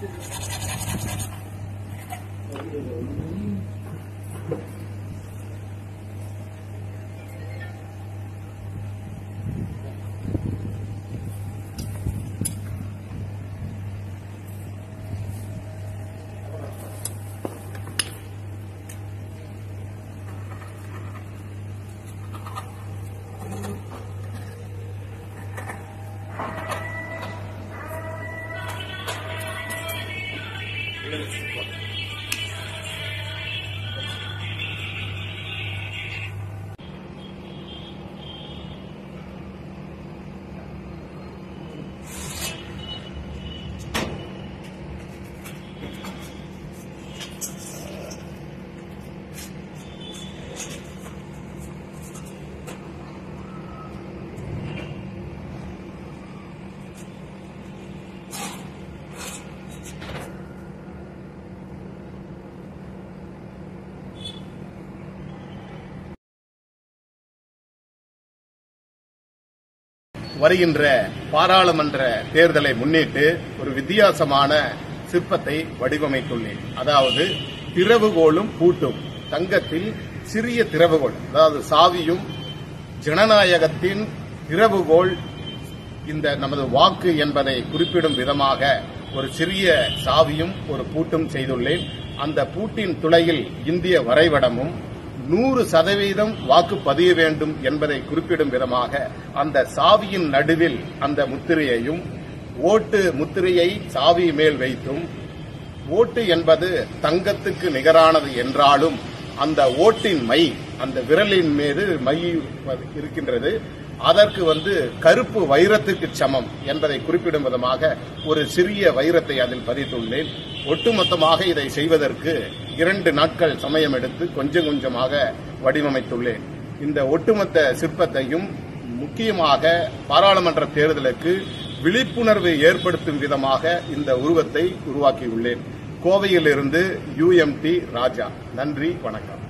வருகின்ற பாராளுமன்ற தேர்தலை முன்னிட்டு ஒரு வித்தியாசமான சிற்பத்தை வடிவமைத்துள்ளேன் அதாவது திறவுகோலும் பூட்டும் தங்கத்தில் சிறிய திறவுகோல் அதாவது சாவியும் ஜனநாயகத்தின் திறவுகோல் இந்த நமது வாக்கு என்பதை குறிப்பிடும் விதமாக ஒரு சிறிய சாவியும் ஒரு பூட்டும் செய்துள்ளேன் அந்த பூட்டின் துளையில் இந்திய வரைபடமும் நூறு சதவீதம் வாக்கு பதிய வேண்டும் என்பதை குறிப்பிடும் விதமாக அந்த சாவியின் நடுவில் அந்த முத்திரையையும் ஓட்டு முத்திரையை சாவி மேல் வைத்தும் ஓட்டு என்பது தங்கத்துக்கு நிகரானது என்றாலும் அந்த ஓட்டின் மை அந்த விரலின் மீது மை இருக்கின்றது அதற்கு வந்து கருப்பு வைரத்துக்கு சமம் என்பதை குறிப்பிடும் விதமாக ஒரு சிறிய வைரத்தை அதில் பதித்துள்ளேன் ஒட்டுமொத்தமாக இதை செய்வதற்கு இரண்டு நாட்கள் சமயம் எடுத்து கொஞ்சம் கொஞ்சமாக வடிவமைத்துள்ளேன் இந்த ஒட்டுமொத்த சிற்பத்தையும் முக்கியமாக பாராளுமன்ற தேர்தலுக்கு விழிப்புணர்வு ஏற்படுத்தும் விதமாக இந்த உருவத்தை உருவாக்கியுள்ளேன் கோவையிலிருந்து யுஎம்டி ராஜா நன்றி வணக்கம்